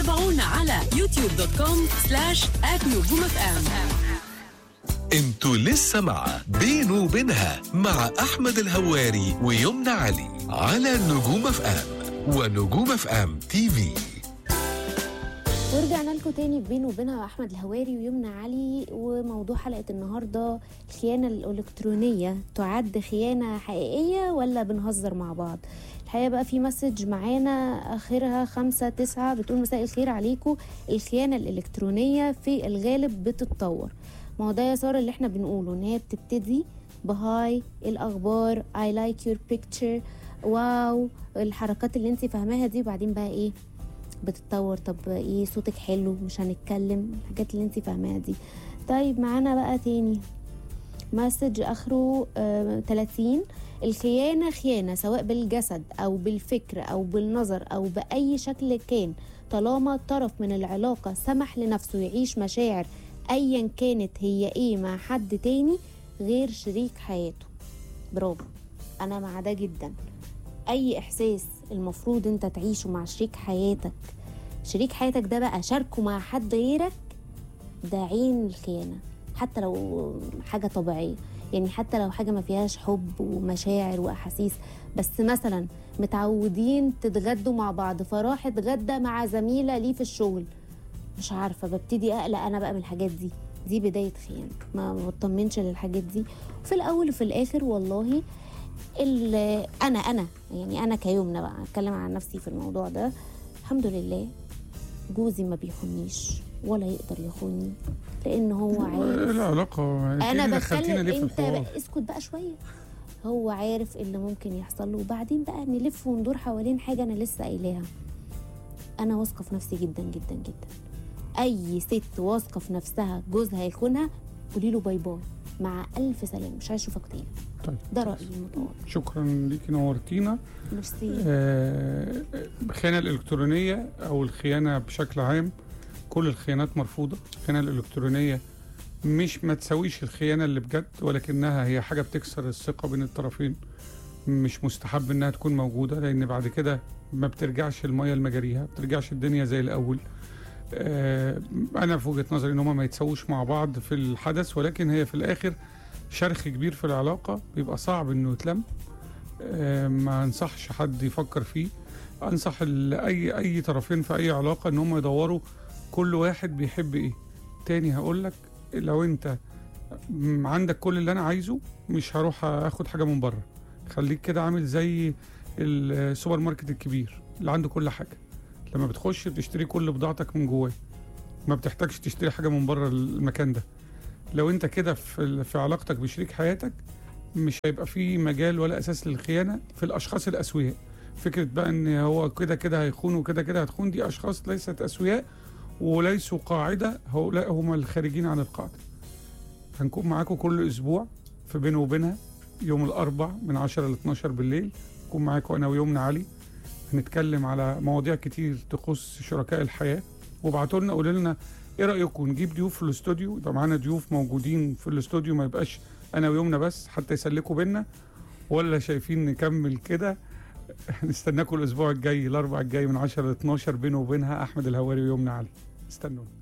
تابعونا على يوتيوب دوت كوم سلاش نجوم اف ام انتوا لسه مع بينه وبينها مع احمد الهواري ويمنى علي على نجوم اف ام ونجوم اف ام تي في ورجعنا لكم تاني في بينه وبينها احمد الهواري ويمنى علي وموضوع حلقه النهارده الخيانه الالكترونيه تعد خيانه حقيقيه ولا بنهزر مع بعض الحقيقه بقى في مسج معانا اخرها خمسة تسعة بتقول مساء الخير عليكم الخيانه الالكترونيه في الغالب بتتطور ما هو ده يا ساره اللي احنا بنقوله ان هي بتبتدي بهاي الاخبار اي لايك يور بيكتشر واو الحركات اللي انت فاهماها دي وبعدين بقى ايه بتتطور طب ايه صوتك حلو مش هنتكلم الحاجات اللي انت فاهماها دي طيب معانا بقى تاني مسج اخره آه 30 الخيانه خيانه سواء بالجسد او بالفكر او بالنظر او باي شكل كان طالما طرف من العلاقه سمح لنفسه يعيش مشاعر ايا كانت هي ايه مع حد تاني غير شريك حياته برافو انا مع ده جدا اي احساس المفروض انت تعيشه مع شريك حياتك شريك حياتك ده بقى شاركه مع حد غيرك ده عين الخيانه حتى لو حاجه طبيعيه يعني حتى لو حاجه ما فيهاش حب ومشاعر واحاسيس بس مثلا متعودين تتغدوا مع بعض فراح اتغدى مع زميله ليه في الشغل مش عارفه ببتدي اقلق انا بقى من الحاجات دي دي بدايه خيانه ما بطمنش للحاجات دي وفي الاول وفي الاخر والله ال- انا انا يعني انا كيمنى بقى اتكلم عن نفسي في الموضوع ده الحمد لله جوزي ما بيخونيش ولا يقدر يخوني لان هو ايه عارف العلاقة؟ انت انا اللي دخلتينا بتكلم ليه في انت الحوار؟ بقى اسكت بقى شويه هو عارف اللي ممكن يحصل له وبعدين بقى نلف وندور حوالين حاجه انا لسه قايلاها انا واثقه في نفسي جدا جدا جدا اي ست واثقه في نفسها جوزها يخونها قولي له باي باي مع الف سلامه مش عايز اشوفك تاني طيب ده رايي المتواضع شكرا ليكي نورتينا ميرسي آه، الخيانة الإلكترونية أو الخيانة بشكل عام كل الخيانات مرفوضة الخيانة الإلكترونية مش ما تساويش الخيانة اللي بجد ولكنها هي حاجة بتكسر الثقة بين الطرفين مش مستحب إنها تكون موجودة لأن بعد كده ما بترجعش المية لمجاريها بترجعش الدنيا زي الأول آه، أنا في وجهة نظري إن هما ما يتساووش مع بعض في الحدث ولكن هي في الآخر شرخ كبير في العلاقة بيبقى صعب إنه يتلم آه، ما انصحش حد يفكر فيه انصح ال- اي اي طرفين في اي علاقه ان هم يدوروا كل واحد بيحب ايه تاني هقول لك لو انت م- عندك كل اللي انا عايزه مش هروح اخد حاجه من بره خليك كده عامل زي السوبر ماركت الكبير اللي عنده كل حاجه لما بتخش بتشتري كل بضاعتك من جواه ما بتحتاجش تشتري حاجه من بره المكان ده لو انت كده في في علاقتك بشريك حياتك مش هيبقى في مجال ولا اساس للخيانه في الاشخاص الاسوياء فكره بقى ان هو كده كده هيخون وكده كده هتخون دي اشخاص ليست اسوياء وليسوا قاعده هؤلاء هم الخارجين عن القاعده هنكون معاكم كل اسبوع في بينه وبينها يوم الاربع من 10 ل 12 بالليل نكون معاكم انا ويومنا علي هنتكلم على مواضيع كتير تخص شركاء الحياه وابعتوا لنا قولوا لنا ايه رايكم نجيب ضيوف في الاستوديو يبقى معانا ضيوف موجودين في الاستوديو ما يبقاش انا ويومنا بس حتى يسلكوا بينا ولا شايفين نكمل كده نستناكم الاسبوع الجاي الاربع الجاي من 10 ل 12 بينه وبينها احمد الهواري ويومنا علي استنونا